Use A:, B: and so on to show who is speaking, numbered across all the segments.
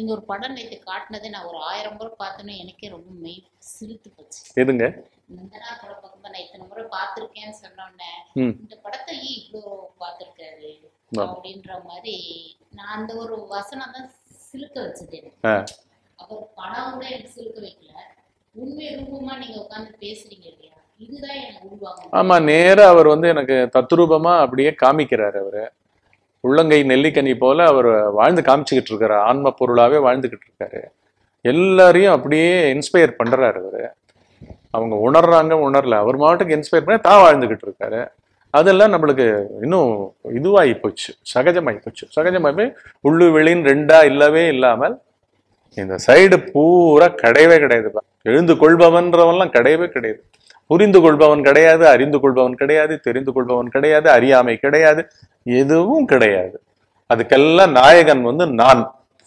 A: நீங்க ஒரு படம் நேற்று காட்டினதை நான் ஒரு ஆயிரம் முறை பார்த்தோன்னே எனக்கே ரொம்ப மெய் சிரித்து போச்சு
B: எதுங்க
A: நந்தனா படம் பார்க்கும்போது நான் இத்தனை முறை பார்த்துருக்கேன்னு சொன்னோன்னே
B: ம்
A: இந்த படத்தை ஏன் இவ்வளோ பார்த்துருக்காரு
B: ஆமா.
A: அப்படின்ற மாதிரி நான் அந்த ஒரு வசனம் தான் சிலுக்க வச்சது எனக்கு
B: ஆ
A: அவர் படம் கூட எனக்கு சிலுக்க வைக்கல உண்மை ரூபமா நீங்க உட்காந்து பேசுறீங்க இல்லையா இதுதான் எனக்கு உருவாகும்
B: ஆமா நேரா அவர் வந்து எனக்கு தத்ரூபமா அப்படியே காமிக்கிறாரு அவரு உள்ளங்கை நெல்லிக்கனி போல அவர் வாழ்ந்து காமிச்சுக்கிட்டு இருக்காரு ஆன்ம பொருளாவே வாழ்ந்துகிட்டு இருக்காரு எல்லாரையும் அப்படியே இன்ஸ்பயர் பண்றாரு அவரு அவங்க உணர்றாங்க உணரல அவர் மாட்டுக்கு இன்ஸ்பயர் பண்ணி தான் வாழ்ந்துகிட்டு இருக்காரு அதெல்லாம் நம்மளுக்கு இன்னும் இதுவாகி போச்சு சகஜமாகி போச்சு சகஜமாகி போய் உள்ளு வெளின்னு ரெண்டா இல்லவே இல்லாமல் இந்த சைடு பூரா கிடையவே கிடையாதுப்பா எழுந்து கொள்பவன்றவன்லாம் கிடையவே கிடையாது புரிந்து கொள்பவன் கிடையாது அறிந்து கொள்பவன் கிடையாது தெரிந்து கொள்பவன் கிடையாது அறியாமை கிடையாது எதுவும் கிடையாது அதுக்கெல்லாம் நாயகன் வந்து நான்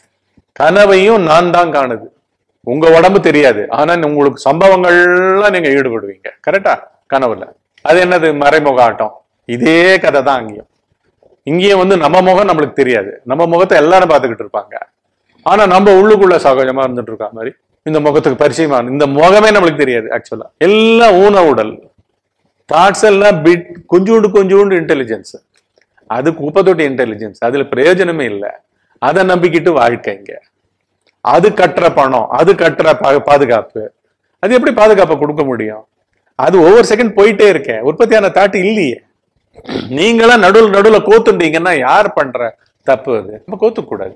B: கனவையும் நான் தான் காணுது உங்க உடம்பு தெரியாது ஆனா உங்களுக்கு சம்பவங்கள்லாம் நீங்க ஈடுபடுவீங்க கரெக்டா கனவுல அது என்னது மறைமுக ஆட்டம் இதே கதை தான் அங்கேயும் இங்கேயும் வந்து நம்ம முகம் நம்மளுக்கு தெரியாது நம்ம முகத்தை எல்லாரும் பார்த்துக்கிட்டு இருப்பாங்க ஆனா நம்ம உள்ளுக்குள்ள சகஜமா இருந்துட்டு இருக்கா மாதிரி இந்த முகத்துக்கு பரிச்சயமா இந்த முகமே நம்மளுக்கு தெரியாது ஆக்சுவலா எல்லாம் ஊன உடல் தாட்ஸ் எல்லாம் பிட் கொஞ்சோண்டு கொஞ்சோண்டு இன்டெலிஜென்ஸ் அது குப்பத்தொட்டி இன்டெலிஜென்ஸ் அதுல பிரயோஜனமே இல்லை அதை நம்பிக்கிட்டு வாழ்க்கைங்க அது கட்டுற பணம் அது கட்டுற பா- பாதுகாப்பு அது எப்படி பாதுகாப்பை கொடுக்க முடியும் அது ஒவ்வொரு செகண்ட் போயிட்டே இருக்கேன் உற்பத்தியான தாட்டு இல்லையே நீங்களா நடுவில் நடுவில் கோத்துட்டீங்கன்னா யார் பண்ற தப்பு அது நம்ம கோத்துக்க கூடாது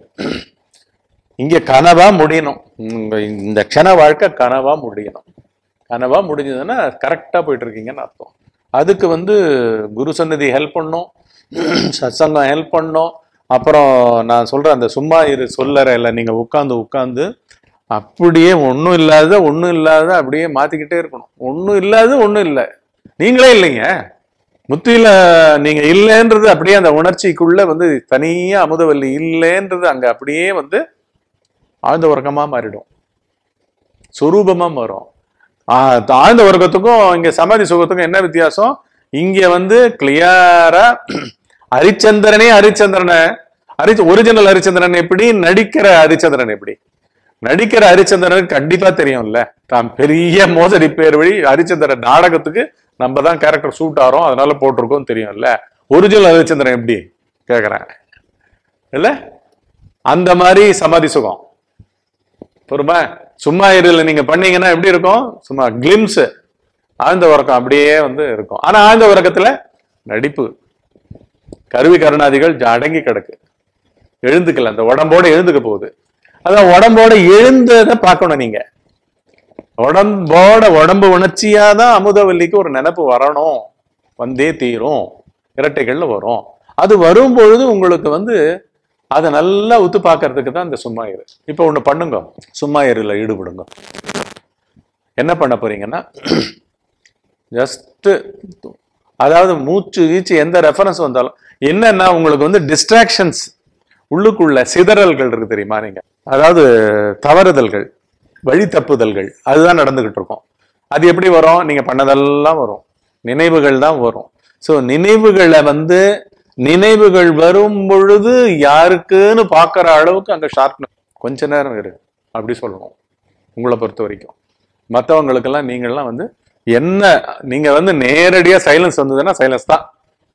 B: இங்க கனவா முடியணும் உங்க இந்த க்ஷண வாழ்க்கை கனவா முடியணும் கனவா முடிஞ்சதுன்னா கரெக்டா போயிட்டு இருக்கீங்கன்னு அர்த்தம் அதுக்கு வந்து குரு சன்னதி ஹெல்ப் பண்ணும் சத்சங்கம் ஹெல்ப் பண்ணும் அப்புறம் நான் சொல்றேன் அந்த சும்மா இரு சொல்லற இல்லை நீங்க உட்காந்து உட்காந்து அப்படியே ஒன்றும் இல்லாத ஒன்றும் இல்லாத அப்படியே மாத்திக்கிட்டே இருக்கணும் ஒன்றும் இல்லாத ஒன்றும் இல்லை நீங்களே இல்லைங்க முத்தியில நீங்க இல்லைன்றது அப்படியே அந்த உணர்ச்சிக்குள்ள வந்து தனியா அமுதவல்லி இல்லைன்றது அங்க அப்படியே வந்து ஆழ்ந்த உறக்கமா மாறிடும் சுரூபமா மாறும் ஆஹ் ஆழ்ந்த உறக்கத்துக்கும் இங்க சமாதி சுகத்துக்கும் என்ன வித்தியாசம் இங்க வந்து கிளியரா ஹரிச்சந்திரனே ஹரிச்சந்திரனை ஹரி ஒரிஜினல் ஹரிச்சந்திரன் எப்படி நடிக்கிற ஹரிச்சந்திரன் எப்படி நடிக்கிற ஹரிச்சந்திரனுக்கு கண்டிப்பா தெரியும்ல தான் பெரிய மோசடி பேர் வழி ஹரிச்சந்திரன் நாடகத்துக்கு நம்ம தான் கேரக்டர் சூட் ஆறோம் அதனால போட்டிருக்கோம் தெரியும்ல ஒரிஜினல் ஹரிச்சந்திரன் எப்படி கேக்குறேன் இல்ல அந்த மாதிரி சமாதி சுகம் பொறுமை சும்மா இருல நீங்க பண்ணீங்கன்னா எப்படி இருக்கும் சும்மா கிளிம்ஸ் ஆழ்ந்த உறக்கம் அப்படியே வந்து இருக்கும் ஆனா ஆழ்ந்த உறக்கத்துல நடிப்பு கருவி கருணாதிகள் அடங்கி கிடக்கு எழுந்துக்கல அந்த உடம்போட எழுந்துக்க போகுது அதான் உடம்போட எழுந்ததை பார்க்கணும் நீங்க உடம்போட உடம்பு உணர்ச்சியா தான் அமுதவல்லிக்கு ஒரு நினைப்பு வரணும் வந்தே தீரும் இரட்டைகள்ல வரும் அது வரும் பொழுது உங்களுக்கு வந்து அதை நல்லா உத்து பார்க்கறதுக்கு தான் இந்த சும்மா இரு இப்போ ஒண்ணு பண்ணுங்க சும்மா இருல ஈடுபடுங்க என்ன பண்ண போறீங்கன்னா ஜஸ்ட் அதாவது மூச்சு வீச்சு எந்த ரெஃபரன்ஸ் வந்தாலும் என்னன்னா உங்களுக்கு வந்து டிஸ்ட்ராக்ஷன்ஸ் உள்ளுக்குள்ள சிதறல்கள் இருக்கு தெரியுமா நீங்க அதாவது தவறுதல்கள் வழி தப்புதல்கள் அதுதான் நடந்துகிட்டு இருக்கும் அது எப்படி வரும் நீங்க பண்ணதெல்லாம் வரும் நினைவுகள் தான் வரும் ஸோ நினைவுகளை வந்து நினைவுகள் வரும் பொழுது யாருக்குன்னு பார்க்குற அளவுக்கு அங்க ஷார்ப்னஸ் கொஞ்ச நேரம் இரு அப்படி சொல்லணும் உங்களை பொறுத்த வரைக்கும் மற்றவங்களுக்கெல்லாம் நீங்கள்லாம் வந்து என்ன நீங்க வந்து நேரடியா சைலன்ஸ் வந்ததுன்னா சைலன்ஸ் தான்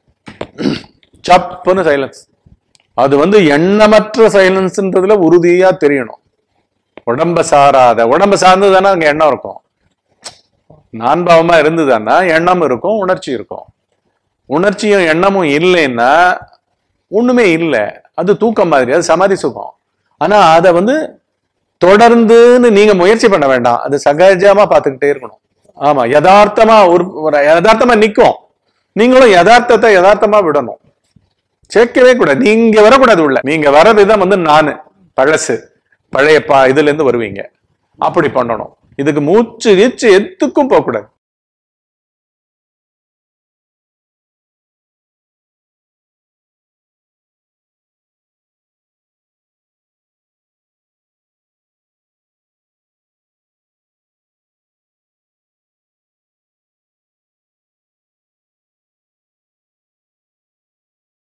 B: சப்புன்னு சைலன்ஸ் அது வந்து எண்ணமற்ற சைலன்ஸ்ன்றதுல உறுதியா தெரியணும் உடம்ப சாராத உடம்ப சார்ந்ததுன்னா அங்க எண்ணம் இருக்கும் நான் பாவமா இருந்ததுன்னா எண்ணம் இருக்கும் உணர்ச்சி இருக்கும் உணர்ச்சியும் எண்ணமும் இல்லைன்னா ஒண்ணுமே இல்லை அது தூக்கம் மாதிரி அது சமாதி சுகம் ஆனா அதை வந்து தொடர்ந்துன்னு நீங்க முயற்சி பண்ண வேண்டாம் அது சகஜமா பார்த்துக்கிட்டே இருக்கணும் ஆமா யதார்த்தமா ஒரு ஒரு யதார்த்தமா நிக்கும் நீங்களும் யதார்த்தத்தை யதார்த்தமா விடணும் சேர்க்கவே கூடாது நீங்க வரக்கூடாது உள்ள நீங்க வர்றதுதான் வந்து நானு பழசு பழைய பா இதுல இருந்து வருவீங்க அப்படி பண்ணணும் இதுக்கு மூச்சு கீச்சு எதுக்கும் போகக்கூடாது